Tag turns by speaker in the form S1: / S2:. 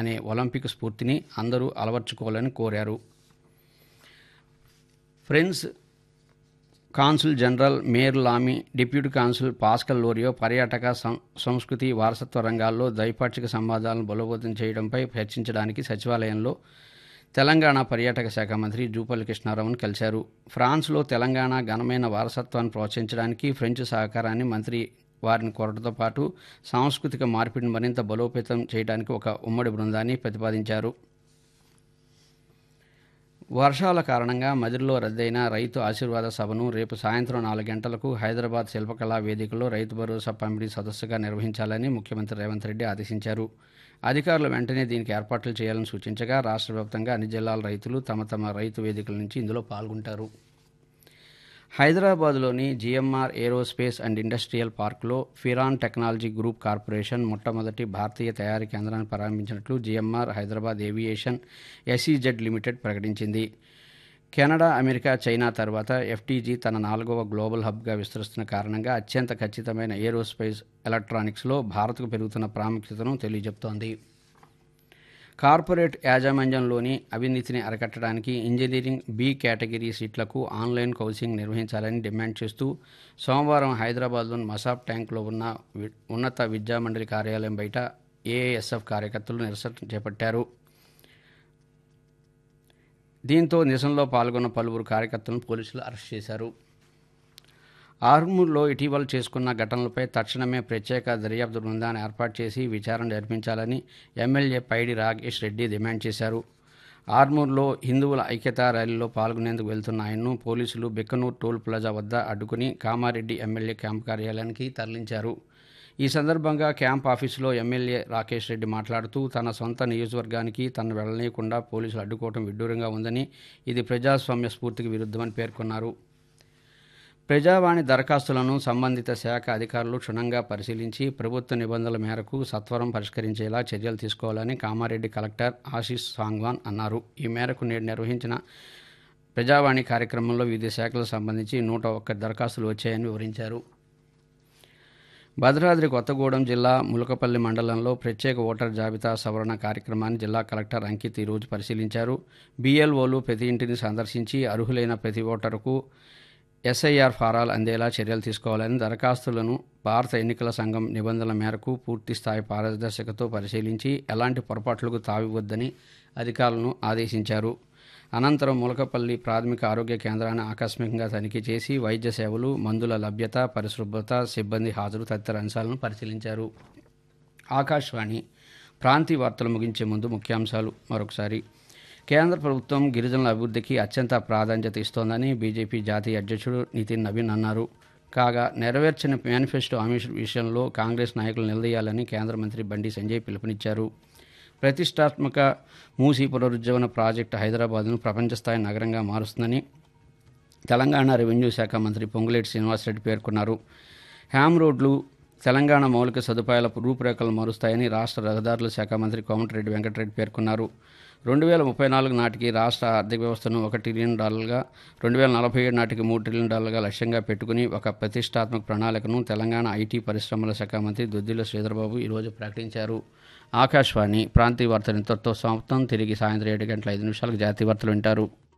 S1: అనే ఒలింపిక్ స్ఫూర్తిని అందరూ అలవర్చుకోవాలని కోరారు ఫ్రెండ్స్ కాన్సుల్ జనరల్ మేర్ లామి డిప్యూటీ కాన్సుల్ పాస్కల్ లోరియో పర్యాటక సం సంస్కృతి వారసత్వ రంగాల్లో ద్వైపాక్షిక సంబంధాలను బలోపేతం చేయడంపై చర్చించడానికి సచివాలయంలో తెలంగాణ పర్యాటక శాఖ మంత్రి జూపల్లి కృష్ణారావును కలిశారు ఫ్రాన్స్లో తెలంగాణ ఘనమైన వారసత్వాన్ని ప్రోత్సహించడానికి ఫ్రెంచ్ సహకారాన్ని మంత్రి వారిని కోరడంతో పాటు సాంస్కృతిక మార్పిడిని మరింత బలోపేతం చేయడానికి ఒక ఉమ్మడి బృందాన్ని ప్రతిపాదించారు వర్షాల కారణంగా మదిరిలో రద్దయిన రైతు ఆశీర్వాద సభను రేపు సాయంత్రం నాలుగు గంటలకు హైదరాబాద్ శిల్పకళా వేదికలో రైతు భరోసా పంపిణీ సదస్సుగా నిర్వహించాలని ముఖ్యమంత్రి రేవంత్ రెడ్డి ఆదేశించారు అధికారులు వెంటనే దీనికి ఏర్పాట్లు చేయాలని సూచించగా రాష్ట్ర వ్యాప్తంగా అన్ని జిల్లాల రైతులు తమ తమ రైతు వేదికల నుంచి ఇందులో పాల్గొంటారు హైదరాబాద్లోని జిఎంఆర్ ఏరోస్పేస్ అండ్ ఇండస్ట్రియల్ పార్క్లో ఫిరాన్ టెక్నాలజీ గ్రూప్ కార్పొరేషన్ మొట్టమొదటి భారతీయ తయారీ కేంద్రాన్ని ప్రారంభించినట్లు GMR Hyderabad aviation SEZ limited ప్రకటించింది కెనడా అమెరికా చైనా తర్వాత ఎఫ్టీజీ తన నాలుగవ గ్లోబల్ హబ్గా విస్తరిస్తున్న కారణంగా అత్యంత ఖచ్చితమైన ఏరోస్పేస్ ఎలక్ట్రానిక్స్లో భారత్కు పెరుగుతున్న ప్రాముఖ్యతను తెలియజెప్తోంది కార్పొరేట్ యాజమాన్యంలోని అవినీతిని అరికట్టడానికి ఇంజనీరింగ్ బి కేటగిరీ సీట్లకు ఆన్లైన్ కౌన్సిలింగ్ నిర్వహించాలని డిమాండ్ చేస్తూ సోమవారం హైదరాబాద్లోని మసాబ్ ట్యాంక్లో ఉన్న వి- ఉన్నత విద్యామండలి కార్యాలయం బయట ఏఏఎస్ఎఫ్ కార్యకర్తలు నిరసన చేపట్టారు దీంతో నిరసనలో పాల్గొన్న పలువురు కార్యకర్తలను పోలీసులు అరెస్ట్ చేశారు ఆర్మూర్లో ఇటీవల చేసుకున్న ఘటనలపై తక్షణమే ప్రత్యేక దర్యాప్తు బృందాన్ని ఏర్పాటు చేసి విచారణ జరిపించాలని ఎమ్మెల్యే పైడి రాగేష్ రెడ్డి డిమాండ్ చేశారు ఆర్మూర్లో హిందువుల ఐక్యతా ర్యాలీలో పాల్గొనేందుకు వెళ్తున్న ఆయన్ను పోలీసులు బిక్కనూర్ టోల్ ప్లాజా వద్ద అడ్డుకుని కామారెడ్డి ఎమ్మెల్యే క్యాంప్ కార్యాలయానికి తరలించారు ఈ సందర్భంగా క్యాంప్ ఆఫీసులో ఎమ్మెల్యే రాకేష్ రెడ్డి మాట్లాడుతూ తన సొంత నియోజకవర్గానికి తను వెళ్లనీయకుండా పోలీసులు అడ్డుకోవడం విడ్డూరంగా ఉందని ఇది ప్రజాస్వామ్య స్ఫూర్తికి విరుద్ధమని పేర్కొన్నారు ప్రజావాణి దరఖాస్తులను సంబంధిత శాఖ అధికారులు క్షుణ్ణంగా పరిశీలించి ప్రభుత్వ నిబంధనల మేరకు సత్వరం పరిష్కరించేలా చర్యలు తీసుకోవాలని కామారెడ్డి కలెక్టర్ ఆశీష్ సాంగ్వాన్ అన్నారు ఈ మేరకు నేడు నిర్వహించిన ప్రజావాణి కార్యక్రమంలో వివిధ శాఖలకు సంబంధించి నూట ఒక్క దరఖాస్తులు వచ్చాయని వివరించారు భద్రాద్రి కొత్తగూడెం జిల్లా ములకపల్లి మండలంలో ప్రత్యేక ఓటర్ జాబితా సవరణ కార్యక్రమాన్ని జిల్లా కలెక్టర్ అంకిత్ ఈరోజు పరిశీలించారు బీఎల్ఓలు ప్రతి ఇంటిని సందర్శించి అర్హులైన ప్రతి ఓటరుకు ఎస్ఐఆర్ ఫారాలు అందేలా చర్యలు తీసుకోవాలని దరఖాస్తులను భారత ఎన్నికల సంఘం నిబంధనల మేరకు పూర్తి స్థాయి పారదర్శకతో పరిశీలించి ఎలాంటి పొరపాట్లకు తావివద్దని అధికారులను ఆదేశించారు అనంతరం ములకపల్లి ప్రాథమిక ఆరోగ్య కేంద్రాన్ని ఆకస్మికంగా తనిఖీ చేసి వైద్య సేవలు మందుల లభ్యత పరిశుభ్రత సిబ్బంది హాజరు తదితర అంశాలను పరిశీలించారు ఆకాశవాణి ప్రాంతీయ వార్తలు ముగించే ముందు ముఖ్యాంశాలు మరొకసారి కేంద్ర ప్రభుత్వం గిరిజనుల అభివృద్ధికి అత్యంత ప్రాధాన్యత ఇస్తోందని బీజేపీ జాతీయ అధ్యక్షుడు నితిన్ నవీన్ అన్నారు కాగా నెరవేర్చిన మేనిఫెస్టో హామీ విషయంలో కాంగ్రెస్ నాయకులు నిలదీయాలని కేంద్ర మంత్రి బండి సంజయ్ పిలుపునిచ్చారు ప్రతిష్టాత్మక మూసీ పునరుజ్జీవన ప్రాజెక్టు హైదరాబాద్ను ప్రపంచస్థాయి నగరంగా మారుస్తుందని తెలంగాణ రెవెన్యూ శాఖ మంత్రి పొంగులేటి శ్రీనివాసరెడ్డి పేర్కొన్నారు హ్యామ్ రోడ్లు తెలంగాణ మౌలిక సదుపాయాల రూపురేఖలు మారుస్తాయని రాష్ట్ర రహదారుల శాఖ మంత్రి కోమటిరెడ్డి వెంకటరెడ్డి పేర్కొన్నారు రెండు వేల ముప్పై నాలుగు నాటికి రాష్ట్ర ఆర్థిక వ్యవస్థను ఒక ట్రిలియన్ డాలర్గా రెండు వేల నలభై ఏడు నాటికి మూడు ట్రిలియన్ డాలర్గా లక్ష్యంగా పెట్టుకుని ఒక ప్రతిష్టాత్మక ప్రణాళికను తెలంగాణ ఐటీ పరిశ్రమల శాఖ మంత్రి దుద్దిల శ్రీధర్బాబు ఈరోజు ప్రకటించారు ఆకాశవాణి ప్రాంతీయ వార్తలు ఇంతటితో సమాప్తం తిరిగి సాయంత్రం ఏడు గంటల ఐదు నిమిషాలకు జాతీయ వార్తలు వింటారు